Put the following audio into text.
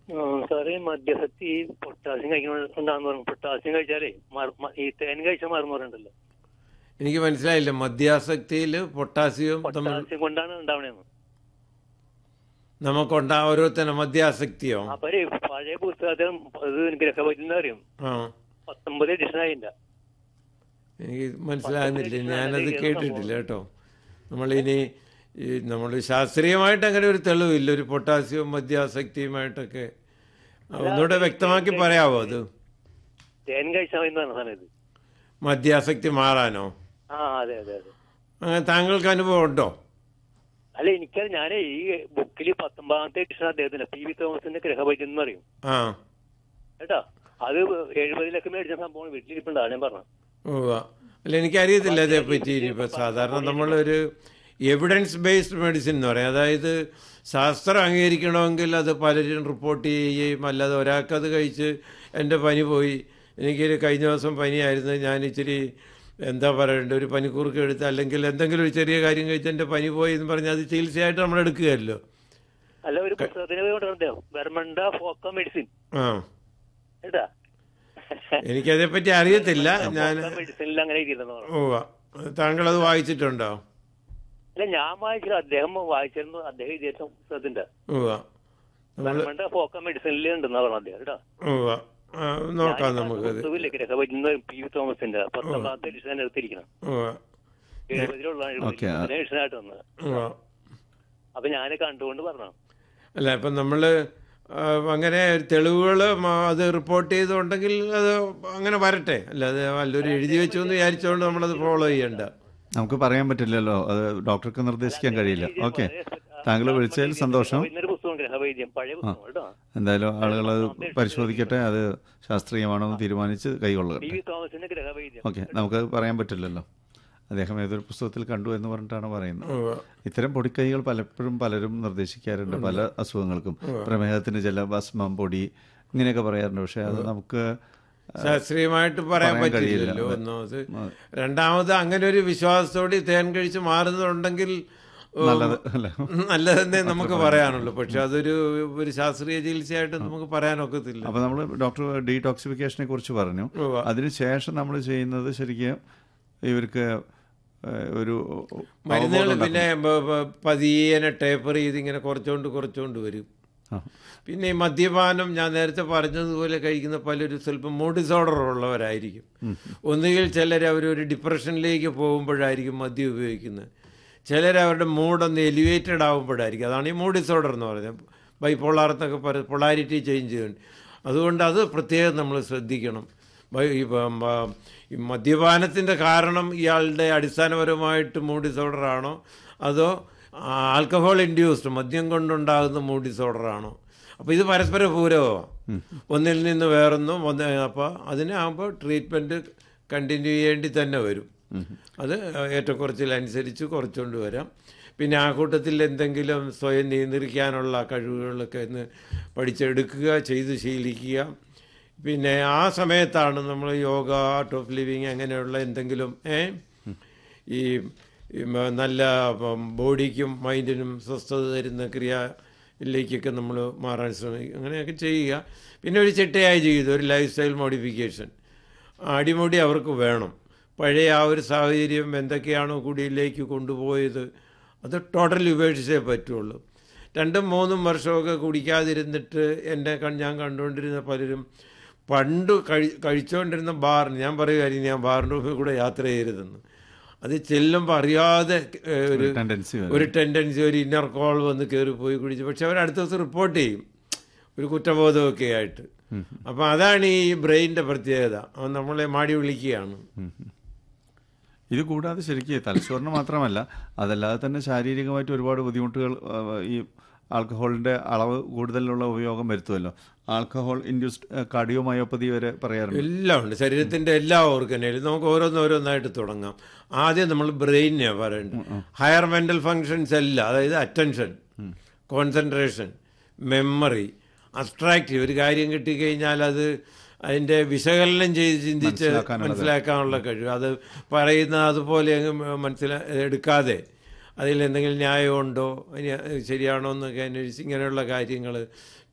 ആ, സാറേ മദ്യസക്തി പൊട്ടാസ്യം കഴിക്കണമെന്നാന്ന് പറഞ്ഞു പൊട്ടാസ്യം കഴിച്ചാലേ മറ- മ- ഈ തേൻ കഴിച്ചാൽ മറന്നു പറഞ്ഞിട്ടുണ്ടല്ലോ എനിക്ക് മനസ്സിലായില്ല മദ്യാസക്തിയിൽ പൊട്ടാസ്യവും തമ്മിൽ പൊട്ടാസ്യം കൊണ്ടാണ് ഉണ്ടാവണേന്ന് നമുക്കുണ്ടാ ഓരോരുത്തരുടെ മദ്യാസക്തിയോ അപ്പൊ ഒരു പഴയ പുസ്തകത്തിൽ ഇത് ഗ്രഹപറ്റി അറിയും ആ പത്തൊമ്പത് എഡിഷൻ ആയില്ല എനിക്ക് മനസ്സിലാകുന്നില്ല ഞാനത് കേട്ടിട്ടില്ല കേട്ടോ നമ്മളിനി ഈ നമ്മൾ ശാസ്ത്രീയമായിട്ട് അങ്ങനെ ഒരു തെളിവില്ല ഒരു പൊട്ടാസ്യവും മദ്യാസക്തിയുമായിട്ടൊക്കെ ആ, ഒന്നുകൂടെ വ്യക്തമാക്കി പറയാവോ അത് തേൻ കഴിച്ചാൽ മതി എന്ന് പറഞ്ഞ സമയത്ത് മദ്യാസക്തി മാറാനോ ആ അതെ അതെ അതെ അങ്ങനെ താങ്കൾക്ക് അനുഭവം ഉണ്ടോ അല്ല എനിക്കത് ഞാനേ ഈ ബുക്കിൽ പത്തൊമ്പതാമത്തെ എഡിഷൻ അദ്ദേഹത്തിന്റെ പി വി തോമസിന്റെ ഗ്രഹപറ്റി എന്ന് പറയും ആ കേട്ടോ അത് എഴുപതിലൊക്കെ മേടിച്ച സംഭവം വീട്ടിലിരിപ്പുണ്ട് ഞാൻ പറഞ്ഞു ഉവ്വ. അല്ല എനിക്കറിയത്തില്ല അതേപ്പറ്റി ഇനിയിപ്പോൾ സാധാരണ നമ്മളൊരു എവിഡൻസ് ബേസ്ഡ് മെഡിസിൻ എന്ന് പറയും അതായത് ശാസ്ത്രം അംഗീകരിക്കണമെങ്കിൽ അത് പലരും റിപ്പോർട്ട് ചെയ്യുകയും അല്ലാതെ ഒരാൾക്കത് കഴിച്ച് എൻ്റെ പനി പോയി എനിക്കൊരു കഴിഞ്ഞ ദിവസം പനിയായിരുന്നു ഞാൻ ഇച്ചിരി എന്താ പറയണ്ട ഒരു പനിക്കൂർക്ക് എടുത്ത് അല്ലെങ്കിൽ എന്തെങ്കിലും ഒരു ചെറിയ കാര്യം കഴിച്ച് എൻ്റെ പനി പോയി എന്ന് പറഞ്ഞാൽ അത് ചികിത്സയായിട്ട് നമ്മൾ എടുക്കുകയല്ലോ അല്ല ഒരു പുസ്തകത്തിന് കൊണ്ടുവരണ്ടോ വെർമണ്ട ഫോക്ക മെഡിസിൻ ആ കേട്ടാ എനിക്കതേപ്പറ്റി അറിയത്തില്ല ഞാൻ മെഡിസിനിൽ അങ്ങനെ എഴുതിയിരുന്നു ഉവ്വ താങ്കളത് വായിച്ചിട്ടുണ്ടോ അല്ല ഞാൻ വായിച്ചില്ല അദ്ദേഹം വായിച്ചിരുന്നു അദ്ദേഹം എഴുതിയ പുസ്തകത്തിന്റെ ഉവ്വ നമ്മൾ വെർമണ്ട ഫോക്ക മെഡിസിനിൽ ഉണ്ടെന്നാ പറഞ്ഞു അദ്ദേഹം കേട്ടോ ഉവ്വ ആ, നോക്കാം നമുക്കത് പുസ്തകമില്ലേ ഗ്രഹപറ്റുന്ന പി വി തോമസിന്റെ പത്തൊമ്പതാമത്തെ എഡിഷൻ എടുത്തിരിക്കണം ഉവ്വ എഴുപതിലുള്ള ഓക്കേ, ആ. എഡിഷനായിട്ട് വന്നത് ഉവ്വ അപ്പൊ ഞാൻ കണ്ടുകൊണ്ട് പറഞ്ഞു അല്ല ഇപ്പം നമ്മൾ അങ്ങനെ തെളിവുകൾ അത് റിപ്പോർട്ട് ചെയ്തുണ്ടെങ്കിൽ അത് അങ്ങനെ വരട്ടെ അല്ലാതെ വല്ലൊരു എഴുതി വെച്ചു എന്ന് വിചാരിച്ചുകൊണ്ട് നമ്മളത് ഫോളോ ചെയ്യണ്ട നമുക്ക് പറയാൻ പറ്റില്ലല്ലോ അത് ഡോക്ടർക്ക് നിർദ്ദേശിക്കാൻ കഴിയില്ല ഓക്കെ താങ്കൾ വിളിച്ചതിൽ സന്തോഷം ഇന്നൊരു പുസ്തകം ഗ്രഹവൈദ്യം പഴയ പുസ്തകം കേട്ടോ എന്തായാലും ആളുകൾ അത് പരിശോധിക്കട്ടെ അത് ശാസ്ത്രീയമാണോ എന്ന് തീരുമാനിച്ച് പി കൈകൊള്ളട്ടെ വി തോമസിന്റെ ഗ്രഹവൈദ്യം ഓക്കെ നമുക്കത് പറയാൻ പറ്റില്ലല്ലോ അദ്ദേഹം ഏതൊരു പുസ്തകത്തിൽ കണ്ടു എന്ന് പറഞ്ഞിട്ടാണ് പറയുന്നത് ഉവ്വ. ഇത്തരം പൊടിക്കൈകൾ പലപ്പോഴും പലരും നിർദ്ദേശിക്കാറുണ്ട് പല അസുഖങ്ങൾക്കും പ്രമേഹത്തിന് ചില ഭസ്മം പൊടി ഇങ്ങനെയൊക്കെ പറയാറുണ്ട് പക്ഷെ അത് നമുക്ക് ശാസ്ത്രീയമായിട്ട് പറയാൻ പറയാൻ പറ്റില്ലല്ലോ കഴിയില്ല. ഒന്നാമത് രണ്ടാമത് അങ്ങനെ ഒരു വിശ്വാസത്തോടെ തേൻ കഴിച്ച് മാറുന്നുണ്ടെങ്കിൽ ഉം, നല്ലത് അല്ലേ നല്ലതെന്നേ നമുക്ക് പറയാനുള്ളൂ പക്ഷെ അതൊരു ഒരു ശാസ്ത്രീയ ചികിത്സയായിട്ട് നമുക്ക് പറയാനൊക്കത്തില്ല അപ്പൊ നമ്മൾ ഡോക്ടർ ഡീടോക്സിഫിക്കേഷനെ കുറിച്ച് പറഞ്ഞു ഉവ്വ. അതിനുശേഷം നമ്മൾ ചെയ്യുന്നത് ശരിക്കും ഇവർക്ക് ഏഹ്, ഒരു മരുന്നുകൾ അവബോധം പിന്നെ ബ- ബ- പതിയെ ടേപ്പർ ചെയ്ത് ഇങ്ങനെ കുറച്ചുകൊണ്ട് കുറച്ചുകൊണ്ട് വരും ആ. പിന്നെ ഈ മദ്യപാനം ഞാൻ നേരത്തെ പറഞ്ഞതുപോലെ കഴിക്കുന്ന പലരും സ്വല്പം മൂഡ് ഡിസോർഡർ ഉള്ളവരായിരിക്കും ഒന്നുകിൽ ചിലർ അവരൊരു ഡിപ്രഷനിലേക്ക് പോകുമ്പോഴായിരിക്കും മദ്യം ഉപയോഗിക്കുന്നത് ചിലർ അവരുടെ മൂഡൊന്ന് എലിവേറ്റഡ് ആകുമ്പോഴായിരിക്കും അതാണ് ഈ മൂഡ് ഡിസോർഡർ എന്ന് പറയുന്നത് ബൈപ്പോളാർ എന്നൊക്കെ പറയും പൊളാരിറ്റി ചേഞ്ച് ചെയ്യുന്നുണ്ട് അതുകൊണ്ട് അത് പ്രത്യേകം നമ്മൾ ശ്രദ്ധിക്കണം ബൈ- ഈ പ- മ- ഈ മദ്യപാനത്തിൻ്റെ കാരണം ഇയാളുടെ അടിസ്ഥാനപരമായിട്ട് മൂഡ് ഡിസോർഡർ ആണോ അതോ ആൽക്കഹോൾ ഇൻഡ്യൂസ്ഡ് മദ്യം കൊണ്ടുണ്ടാകുന്ന മൂഡ് ഡിസോർഡർ ആണോ അപ്പോൾ ഇത് പരസ്പര പൂരകമാണ് ഒന്നിൽ നിന്ന് വേറൊന്നും ഒന്ന് അപ്പോൾ അതിനാകുമ്പോൾ ട്രീറ്റ്മെൻറ്റ് കണ്ടിന്യൂ ചെയ്യേണ്ടി തന്നെ വരും അത് ഏറ്റക്കുറച്ചിലനുസരിച്ച് കുറച്ചുകൊണ്ട് വരാം പിന്നെ ആ കൂട്ടത്തിൽ എന്തെങ്കിലും സ്വയം നിയന്ത്രിക്കാനുള്ള കഴിവുകളൊക്കെ ഒന്ന് പഠിച്ചെടുക്കുക ചെയ്ത് ശീലിക്കുക പിന്നെ ആ സമയത്താണ് നമ്മൾ യോഗ ആർട്ട് ഓഫ് ലിവിങ് അങ്ങനെയുള്ള എന്തെങ്കിലും ഏ ഈ ഈ മ- നല്ല ഉം, ബോഡിക്കും മൈൻഡിനും സ്വസ്ഥത തരുന്ന ക്രിയയിലേക്കൊക്കെ നമ്മൾ മാറാൻ ശ്രമിക്കുക അങ്ങനെയൊക്കെ ചെയ്യുക പിന്നെ ഒരു ചിട്ടയായ ജീവിതം ഒരു ലൈഫ് സ്റ്റൈൽ മോഡിഫിക്കേഷൻ അടിമുടി അവർക്ക് വേണം പഴയ ആ ഒരു സാഹചര്യം എന്തൊക്കെയാണോ കുടിയിലേക്ക് കൊണ്ടുപോയത് അത് ടോട്ടലി ഉപേക്ഷിച്ചേ പറ്റുള്ളൂ രണ്ടും മൂന്നും വർഷമൊക്കെ കുടിക്കാതിരുന്നിട്ട് എൻ്റെ കൺ- ഞാൻ കണ്ടുകൊണ്ടിരുന്ന പലരും പണ്ട് കഴി കഴിച്ചുകൊണ്ടിരുന്ന ബാറിന് ഞാൻ പറയുമായിരുന്നു ഞാൻ ബാറിൻ്റെ മുമ്പിൽ കൂടെ യാത്ര ചെയ്യരുതെന്ന് അത് ചെല്ലുമ്പോൾ അറിയാതെ ഏഹ്, ഒരു ടെൻഡൻസി ഒരു ടെൻഡൻസി ഒരു ഇന്നർ കോൾ വന്ന് കയറി പോയി കുടിച്ച് പക്ഷെ അവർ അടുത്ത ദിവസം റിപ്പോർട്ട് ചെയ്യും ഒരു കുറ്റബോധമൊക്കെ ആയിട്ട് അപ്പം അതാണ് ഈ ബ്രെയിനിൻ്റെ പ്രത്യേകത അവൻ നമ്മളെ മാടി വിളിക്കുകയാണ് ഇത് കൂടാതെ ശരിക്കും തലച്ചോറിന് മാത്രമല്ല അതല്ലാതെ തന്നെ ശാരീരികമായിട്ട് ഒരുപാട് ബുദ്ധിമുട്ടുകൾ ആ, ഈ ആൽക്കഹോളിന്റെ അളവ് കൂടുതലുള്ള ഉപയോഗം വരുത്തുമല്ലോ ആൽക്കഹോൾ ഇൻഡ്യൂസ്ഡ് കാർഡിയോമയോപ്പതി വരെ പറയാറുണ്ട് എല്ലാം ഉണ്ട് ശരീരത്തിൻ്റെ എല്ലാ ഓർഗനയിലും നമുക്ക് ഓരോന്നോരോന്നായിട്ട് തുടങ്ങാം ആദ്യം നമ്മൾ ബ്രെയിനെയാണ് പറയേണ്ടത് ഹയർ മെൻ്റൽ ഫങ്ഷൻസ് എല്ലാം അതായത് അറ്റൻഷൻ കോൺസെൻട്രേഷൻ മെമ്മറി അബ്സ്ട്രാക്റ്റീവ് ഒരു കാര്യം കിട്ടിക്കഴിഞ്ഞാൽ അത് അതിൻ്റെ വിശകലനം ചെയ്ത് ചിന്തിച്ച് മനസ്സിലാക്കാനുള്ളത്. മനസ്സിലാക്കാനുള്ള കഴിവ് അത് പറയുന്ന അതുപോലെ അങ്ങ് മനസ്സിലാ എടുക്കാതെ അതിൽ എന്തെങ്കിലും ന്യായമുണ്ടോ ഇനി അത് ശരിയാണോ എന്നൊക്കെ അന്വേഷിച്ച് ഇങ്ങനെയുള്ള കാര്യങ്ങൾ